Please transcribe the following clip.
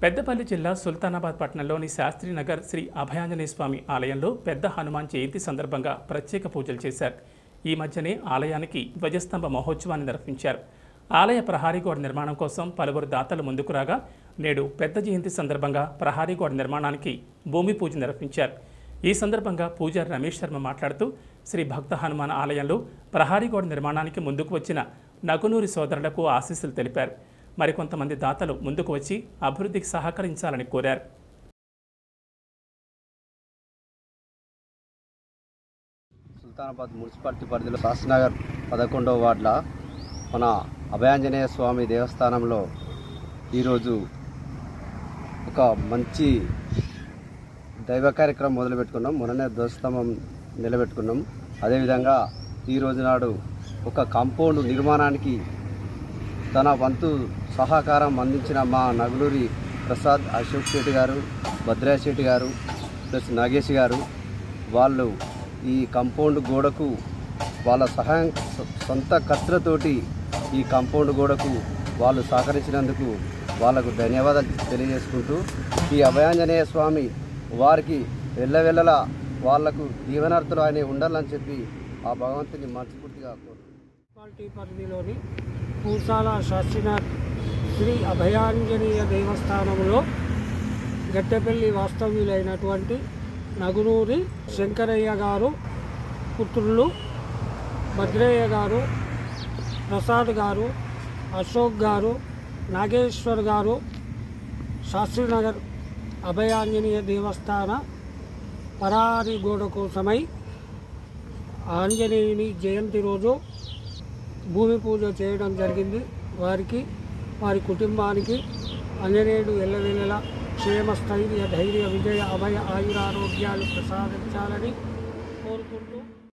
పెద్దపల్లి జిల్లా సుల్తానాబాద్ పట్టణంలోని శాస్త్రీనగర్ శ్రీ అభయాంజనేయ స్వామి ఆలయంలో పెద్ద హనుమాన్ జయంతి సందర్భంగా ప్రత్యేక పూజలు చేశారు ఈ మధ్యనే ఆలయానికి ధ్వజస్తంభ మహోత్సవాన్ని నిర్వహించారు ఆలయ ప్రహారీ గోడ నిర్మాణం కోసం పలువురు దాతలు ముందుకు రాగా నేడు పెద్ద జయంతి సందర్భంగా ప్రహారీ గోడ నిర్మాణానికి భూమి పూజ నిర్వహించారు ఈ సందర్భంగా పూజారి రమేష్ శర్మ మాట్లాడుతూ శ్రీ భక్త హనుమాన్ ఆలయంలో ప్రహారీ గోడ నిర్మాణానికి ముందుకు వచ్చిన నగునూరి సోదరులకు ఆశీస్సులు తెలిపారు మరికొంతమంది దాతలు ముందుకు వచ్చి అభివృద్ధికి సహకరించాలని కోరారు సుల్తానాబాద్ మున్సిపాలిటీ పరిధిలో శాస్త్రనగర్ పదకొండవ వార్డుల మన అభయాంజనేయ స్వామి దేవస్థానంలో ఈరోజు ఒక మంచి దైవ కార్యక్రమం మొదలుపెట్టుకున్నాం మొన్ననే ధ్వజస్తంభం నిలబెట్టుకున్నాం అదేవిధంగా ఈ రోజు నాడు ఒక కాంపౌండ్ నిర్మాణానికి తన వంతు సహకారం అందించిన మా నగులూరి ప్రసాద్ అశోక్ శెట్టి గారు భద్రా శెట్టి గారు ప్లస్ నాగేష్ గారు వాళ్ళు ఈ కంపౌండ్ గోడకు వాళ్ళ సహాయం సొ- సొంత ఖర్చులతోటి ఈ కంపౌండ్ గోడకు వాళ్ళు సహకరించినందుకు వాళ్ళకు ధన్యవాదాలు తెలియజేసుకుంటూ ఈ అభయాంజనేయ స్వామి వారికి వెళ్ళవెళ్ళలా వాళ్లకు దీవనార్థులు ఆయన ఉండాలని చెప్పి ఆ భగవంతుని మనస్ఫూర్తిగా కోరుతున్నాను మున్సిపాలిటీ పరిధిలోని పూసాల శాస్త్రీనాథ్ శ్రీ అభయాంజనేయ దేవస్థానంలో గట్టెపల్లి వాస్తవ్యులైనటువంటి నగునూరి శంకరయ్య గారు పుత్రులు భద్రయ్య గారు ప్రసాద్ గారు అశోక్ గారు నాగేశ్వర్ గారు శాస్త్రీనగర్ అభయాంజనేయ దేవస్థాన పరారి గోడ కోసమై ఆంజనేయుని జయంతి రోజు భూమి పూజ చేయడం జరిగింది వారికి వారి కుటుంబానికి ఆంజనేయుడు ఎల్లవెల్లలా క్షేమ స్థైర్య ధైర్య విజయ అభయ ఆయురారోగ్యాలు ప్రసాదించాలని కోరుకుంటూ